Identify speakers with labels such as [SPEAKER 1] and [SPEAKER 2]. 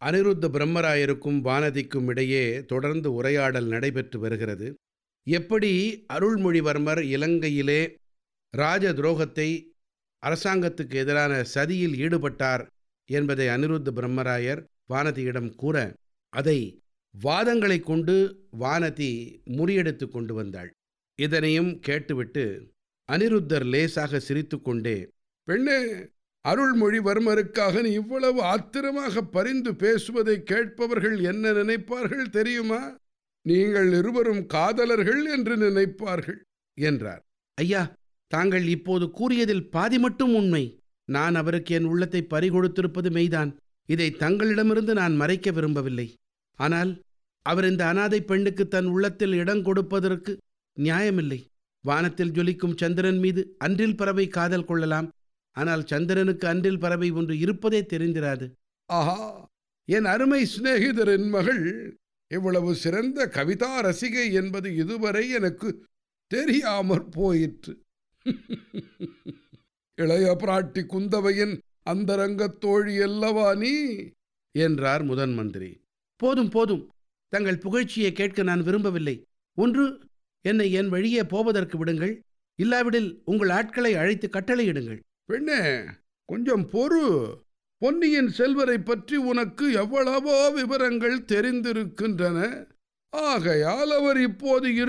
[SPEAKER 1] அனிருத்த பிரம்மராயருக்கும் வானதிக்கும் இடையே தொடர்ந்து உரையாடல் நடைபெற்று வருகிறது எப்படி அருள்மொழிவர்மர் இலங்கையிலே ராஜ துரோகத்தை அரசாங்கத்துக்கு எதிரான சதியில் ஈடுபட்டார் என்பதை அனிருத்த பிரம்மராயர் வானதியிடம் கூற அதை வாதங்களைக் கொண்டு வானதி முறியடித்து கொண்டு வந்தாள் இதனையும் கேட்டுவிட்டு அனிருத்தர் லேசாக சிரித்துக்கொண்டே பெண்ணே அருள்மொழிவர்மருக்காக நீ இவ்வளவு ஆத்திரமாக பரிந்து பேசுவதை கேட்பவர்கள் என்ன நினைப்பார்கள் தெரியுமா நீங்கள் இருவரும் காதலர்கள் என்று நினைப்பார்கள் என்றார் ஐயா தாங்கள் இப்போது கூறியதில் பாதி மட்டும் உண்மை நான் அவருக்கு என் உள்ளத்தை பறிகொடுத்திருப்பது மெய்தான் இதை தங்களிடமிருந்து நான் மறைக்க விரும்பவில்லை ஆனால் அவர் இந்த அனாதை பெண்ணுக்கு தன் உள்ளத்தில் இடம் கொடுப்பதற்கு நியாயமில்லை வானத்தில் ஜொலிக்கும் சந்திரன் மீது அன்றில் பறவை காதல் கொள்ளலாம் ஆனால் சந்திரனுக்கு அன்றில் பறவை ஒன்று இருப்பதே தெரிந்திராது ஆஹா என் அருமை சிநேகிதரின் மகள் இவ்வளவு சிறந்த கவிதா ரசிகை என்பது இதுவரை எனக்கு தெரியாமற் போயிற்று இளைய பிராட்டி குந்தவையின் அந்தரங்கத் தோழி அல்லவா நீ என்றார் முதன் மந்திரி போதும் போதும் தங்கள் புகழ்ச்சியை கேட்க நான் விரும்பவில்லை ஒன்று என்னை என் வழியே போவதற்கு விடுங்கள் இல்லாவிடில் உங்கள் ஆட்களை அழைத்து கட்டளையிடுங்கள் பெண்ணே கொஞ்சம் பொறு பொன்னியின் செல்வரை பற்றி உனக்கு எவ்வளவோ விவரங்கள் தெரிந்திருக்கின்றன ஆகையால் அவர் இப்போது இரு